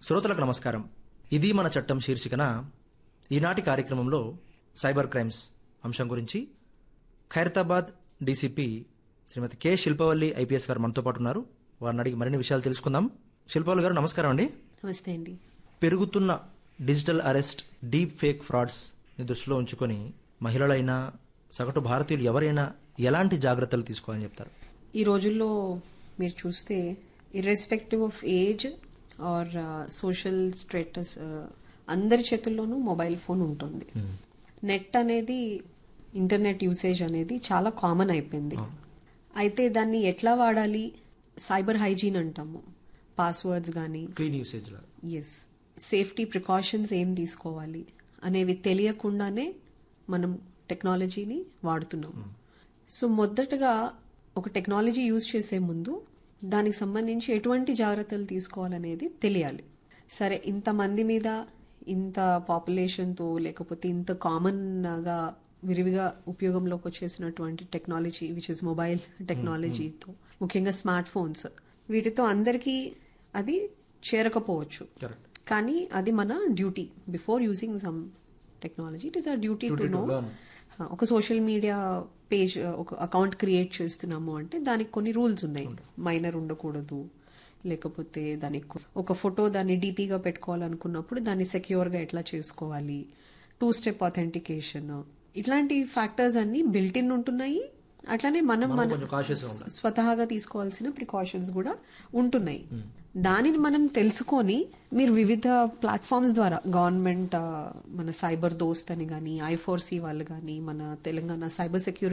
శ్రోతలకు నమస్కారం ఇది మన చట్టం శీర్షికన ఈనాటి కార్యక్రమంలో సైబర్ క్రైమ్స్ అంశం గురించి Khairatabad DCP Shrimati K Shilpavalli IPS garu మనతో పాటు ఉన్నారు వారిని అడిగి మరిన్ని విషయాలు తెలుసుకుందాం శిల్పవల్లి గారు నమస్కారం అండి నమస్తే అండి పెరుగుతున్న digital arrest deep fake frauds ని దృష్టిలో ఉంచుకొని మహిళలైనా సగటు భారతీయులు ఎవరైనా ఎలాంటి జాగ్రత్తలు తీసుకోవాలని చెప్తారు ఈ రోజుల్లో మీరు చూస్తే irrespective of age or social status అందరి చేతుల్లోనూ మొబైల్ ఫోన్ ఉంటుంది నెట్ అనేది ఇంటర్నెట్ యూసేజ్ అనేది చాలా కామన్ అయిపోయింది అయితే దాన్ని ఎట్లా వాడాలి సైబర్ హైజీన్ అంటాము పాస్వర్డ్స్ కానీ క్లీన్ యూసేజ్ ఎస్ సేఫ్టీ ప్రికాషన్స్ ఏం తీసుకోవాలి అనేవి తెలియకుండానే మనం టెక్నాలజీని వాడుతున్నాం సో మొదటగా ఒక టెక్నాలజీ యూజ్ చేసే ముందు దానికి సంబంధించి ఎటువంటి జాగ్రత్తలు తీసుకోవాలనేది తెలియాలి సరే ఇంతమంది మీద ఇంత పాపులేషన్తో లేకపోతే ఇంత కామన్గా విరివిగా ఉపయోగంలోకి వచ్చేసినటువంటి టెక్నాలజీ విచ్ ఇస్ మొబైల్ టెక్నాలజీతో ముఖ్యంగా స్మార్ట్ ఫోన్స్ వీటితో అందరికీ అది చేరకపోవచ్చు కరెక్ట్ కానీ అది మన duty before using some technology it is a duty to Duty to know learn. ఒక సోషల్ మీడియా పేజ్ ఒక అకౌంట్ క్రియేట్ చేస్తున్నాము అంటే దానికి కొన్ని రూల్స్ ఉన్నాయి మైనర్ ఉండకూడదు లేకపోతే దానికి ఒక ఫోటో దాన్ని డీపీగా పెట్టుకోవాలనుకున్నప్పుడు దాన్ని సెక్యూర్ గా ఎట్లా చేసుకోవాలి టూ స్టెప్ అథెంటికేషన్ ఇట్లాంటి ఫ్యాక్టర్స్ అన్ని బిల్ట్ ఇన్ ఉంటున్నాయి అట్లానే మనం మనం మన కొంచెం cautious గా ఉండాలి. స్వతహాగా తీసుకోవాల్సిన ప్రికాషన్స్ కూడా ఉంటున్నాయి దానిని మనం తెలుసుకొని మీరు వివిధ ప్లాట్ఫామ్స్ ద్వారా గవర్నమెంట్ మన సైబర్ దోస్త్ అని కానీ ఐ ఫోర్ సి వాళ్ళు కానీ మన తెలంగాణ సైబర్ సెక్యూరిటీ